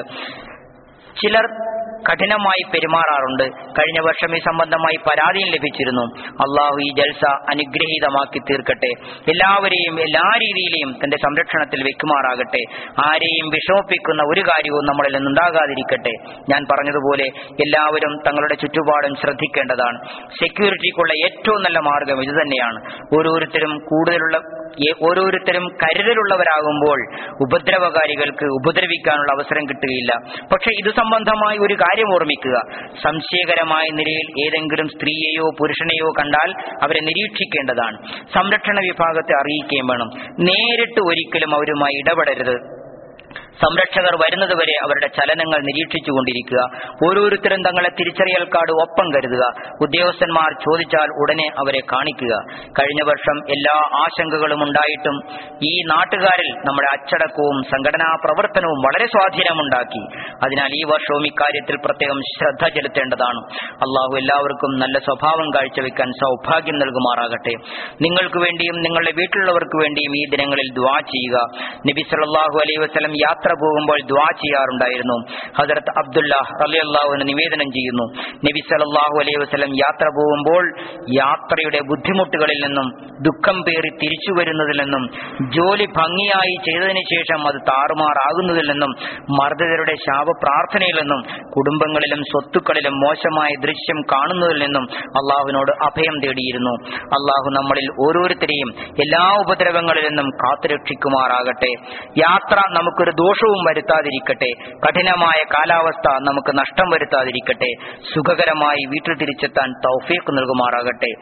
ചിലർ കഠിനമായി പെരുമാറാറുണ്ട് കഴിഞ്ഞ വർഷം ഈ സംബന്ധമായി പരാതിയും ലഭിച്ചിരുന്നു അള്ളാഹു ഈ ജൽസ അനുഗ്രഹീതമാക്കി തീർക്കട്ടെ എല്ലാവരെയും എല്ലാ രീതിയിലെയും തന്റെ സംരക്ഷണത്തിൽ വെക്കുമാറാകട്ടെ ആരെയും വിഷമിപ്പിക്കുന്ന ഒരു കാര്യവും നമ്മളിൽ നിന്നുണ്ടാകാതിരിക്കട്ടെ ഞാൻ പറഞ്ഞതുപോലെ എല്ലാവരും തങ്ങളുടെ ചുറ്റുപാടും ശ്രദ്ധിക്കേണ്ടതാണ് സെക്യൂരിറ്റിക്കുള്ള ഏറ്റവും നല്ല മാർഗം ഇത് തന്നെയാണ് ഓരോരുത്തരും കൂടുതലുള്ള ഏ- ഓരോരുത്തരും കരുതലുള്ളവരാകുമ്പോൾ ഉപദ്രവകാരികൾക്ക് ഉപദ്രവിക്കാനുള്ള അവസരം കിട്ടുകയില്ല പക്ഷെ ഇത് സംബന്ധമായി ഒരു കാര്യം ഓർമ്മിക്കുക സംശയകരമായ നിലയിൽ ഏതെങ്കിലും സ്ത്രീയെയോ പുരുഷനെയോ കണ്ടാൽ അവരെ നിരീക്ഷിക്കേണ്ടതാണ് സംരക്ഷണ വിഭാഗത്തെ അറിയിക്കുകയും വേണം നേരിട്ട് ഒരിക്കലും അവരുമായി ഇടപെടരുത് സംരക്ഷകർ വരുന്നതുവരെ അവരുടെ ചലനങ്ങൾ നിരീക്ഷിച്ചുകൊണ്ടിരിക്കുക ഓരോരുത്തരും തങ്ങളെ തിരിച്ചറിയൽ കാർഡ് ഒപ്പം കരുതുക ഉദ്യോഗസ്ഥന്മാർ ചോദിച്ചാൽ ഉടനെ അവരെ കാണിക്കുക കഴിഞ്ഞ വർഷം എല്ലാ ആശങ്കകളും ഉണ്ടായിട്ടും ഈ നാട്ടുകാരിൽ നമ്മുടെ അച്ചടക്കവും സംഘടനാ പ്രവർത്തനവും വളരെ സ്വാധീനമുണ്ടാക്കി അതിനാൽ ഈ വർഷവും ഇക്കാര്യത്തിൽ പ്രത്യേകം ശ്രദ്ധ ചെലുത്തേണ്ടതാണ് അള്ളാഹു എല്ലാവർക്കും നല്ല സ്വഭാവം കാഴ്ചവെക്കാൻ സൗഭാഗ്യം നൽകുമാറാകട്ടെ നിങ്ങൾക്ക് വേണ്ടിയും നിങ്ങളുടെ വീട്ടിലുള്ളവർക്ക് വേണ്ടിയും ഈ ദിനങ്ങളിൽ ദ്വാ ചെയ്യുക നബി സല്ലല്ലാഹു അലൈഹി വസല്ലം യാത്ര പോകുമ്പോൾ ദ്വാ ചെയ്യാറുണ്ടായിരുന്നു ഹജറത്ത് അബ്ദുല്ല റളിയല്ലാഹുവിന് നിവേദനം ചെയ്യുന്നു നബി സല്ലല്ലാഹു അലൈഹി വസല്ലം യാത്ര പോകുമ്പോൾ യാത്രയുടെ ബുദ്ധിമുട്ടുകളിൽ നിന്നും ദുഃഖം പേറി തിരിച്ചു വരുന്നതിൽ നിന്നും ജോലി ഭംഗിയായി ചെയ്തതിനു ശേഷം അത് താറുമാറാകുന്നതിൽ നിന്നും മർദ്ദിതരുടെ ശാപപ്രാർത്ഥനയിൽ നിന്നും കുടുംബങ്ങളിലും സ്വത്തുക്കളിലും മോശമായ ദൃശ്യം കാണുന്നതിൽ നിന്നും അള്ളാഹുവിനോട് അഭയം തേടിയിരുന്നു അള്ളാഹു നമ്മളിൽ ഓരോരുത്തരെയും എല്ലാ ഉപദ്രവങ്ങളിൽ നിന്നും കാത്തുരക്ഷിക്കുമാറാകട്ടെ യാത്ര നമുക്കൊരു ദോഷവും വരുത്താതിരിക്കട്ടെ കഠിനമായ കാലാവസ്ഥ നമുക്ക് നഷ്ടം വരുത്താതിരിക്കട്ടെ സുഖകരമായി വീട്ടിൽ തിരിച്ചെത്താൻ തൗഫീഖ് നൽകുമാറാകട്ടെ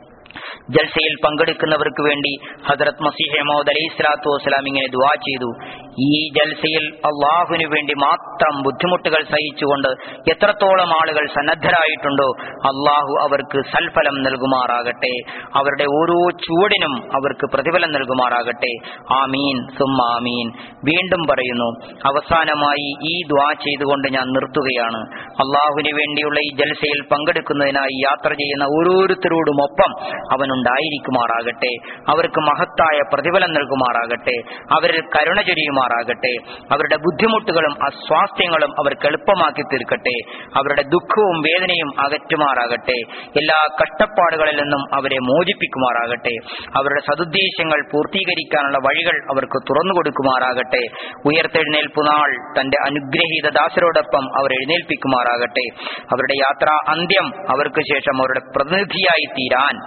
ജൽസയിൽ പങ്കെടുക്കുന്നവർക്ക് വേണ്ടി ഹജറത് മസീഹ് മൗദ് അലൈഹി സ്വലാത്തു വസ്സലാം ഇങ്ങനെ ദുവാ ചെയ്തു ഈ ജൽസയിൽ അള്ളാഹുവിനു വേണ്ടി മാത്രം ബുദ്ധിമുട്ടുകൾ സഹിച്ചുകൊണ്ട് എത്രത്തോളം ആളുകൾ സന്നദ്ധരായിട്ടുണ്ടോ അള്ളാഹു അവർക്ക് സൽഫലം നൽകുമാറാകട്ടെ അവരുടെ ഓരോ ചുവടിനും അവർക്ക് പ്രതിഫലം നൽകുമാറാകട്ടെ ആമീൻ സുമ്മ ആമീൻ വീണ്ടും പറയുന്നു അവസാനമായി ഈ ദ്വാ ചെയ്തുകൊണ്ട് ഞാൻ നിർത്തുകയാണ് അള്ളാഹുവിന് വേണ്ടിയുള്ള ഈ ജൽസയിൽ പങ്കെടുക്കുന്നതിനായി യാത്ര ചെയ്യുന്ന ഓരോരുത്തരോടുമൊപ്പം അവനുണ്ടായിരിക്കുമാറാകട്ടെ അവർക്ക് മഹത്തായ പ്രതിഫലം നൽകുമാറാകട്ടെ അവരിൽ കരുണ ചൊരിയുമാറാകട്ടെ അവരുടെ ബുദ്ധിമുട്ടുകളും അസ്വാസ്ഥ്യങ്ങളും അവർക്ക് എളുപ്പമാക്കി തീർക്കട്ടെ അവരുടെ ദുഃഖവും വേദനയും അകറ്റുമാറാകട്ടെ എല്ലാ കഷ്ടപ്പാടുകളിൽ നിന്നും അവരെ മോചിപ്പിക്കുമാറാകട്ടെ അവരുടെ സതുദ്ദേശങ്ങൾ പൂർത്തീകരിക്കാനുള്ള വഴികൾ അവർക്ക് തുറന്നു കൊടുക്കുമാറാകട്ടെ ഉയർത്തെഴുന്നേൽപ്പു നാൾ തന്റെ അനുഗ്രഹീത ദാസരോടൊപ്പം അവർ എഴുന്നേൽപ്പിക്കുമാറാകട്ടെ അവരുടെ യാത്രാ അന്ത്യം അവർക്ക് ശേഷം അവരുടെ പ്രതിനിധിയായി തീരാൻ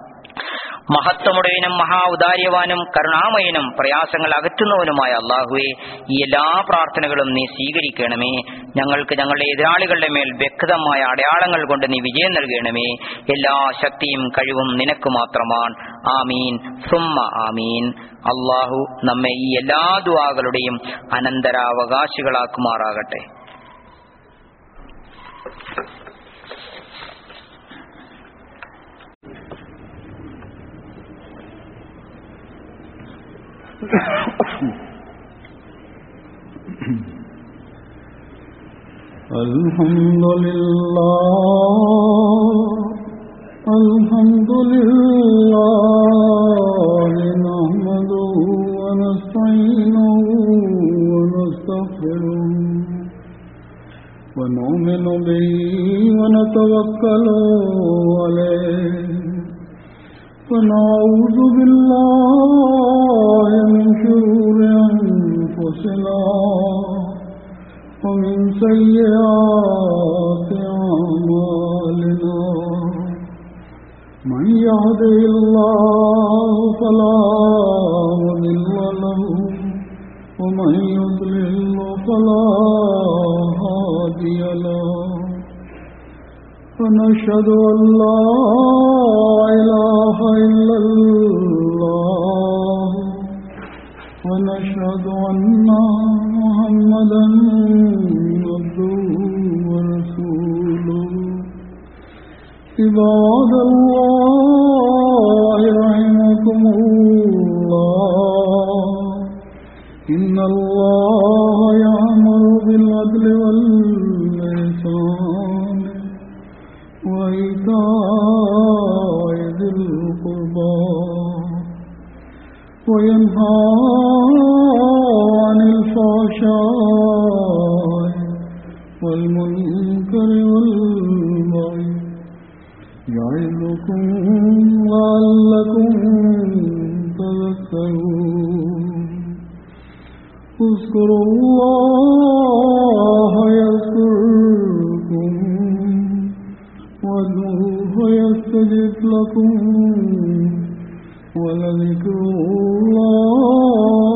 മഹത്വമുടയനും മഹാ ഉദാര്യവാനും കരുണാമയനും പ്രയാസങ്ങൾ അകറ്റുന്നവനുമായ അള്ളാഹുവെ ഈ എല്ലാ പ്രാർത്ഥനകളും നീ സ്വീകരിക്കണമേ ഞങ്ങൾക്ക് ഞങ്ങളുടെ എതിരാളികളുടെ മേൽ വ്യക്തമായ അടയാളങ്ങൾ കൊണ്ട് നീ വിജയം നൽകണമേ എല്ലാ ശക്തിയും കഴിവും നിനക്ക് മാത്രമാണ് ആമീൻ സുമ്മ ആമീൻ അള്ളാഹു നമ്മെ ഈ എല്ലാ ദുവാകളുടെയും അനന്തരാവകാശികളാക്കുമാറാകട്ടെ الحمد لله الحمد لله نحمده ونستعينه ونستغفره ونؤمن به ونتوكل عليه ونعوذ بالله من شرور أنفسنا ومن سيئات أعمالنا من يهده الله فلا مضل له ومن يضلل فلا هادي له ونشهد أن لا إله إلا الله ونشهد أن محمدا عبده ورسوله عباد الله رحمكم الله إن الله يأمر بالعدل والإحسان وإيتاء ذي القربى وينهى عن الفحشاء والمنكر والبغي يعظكم لعلكم تذكرون اذكروا الله يذكركم وادعوه يستجب لكم ولذكر الله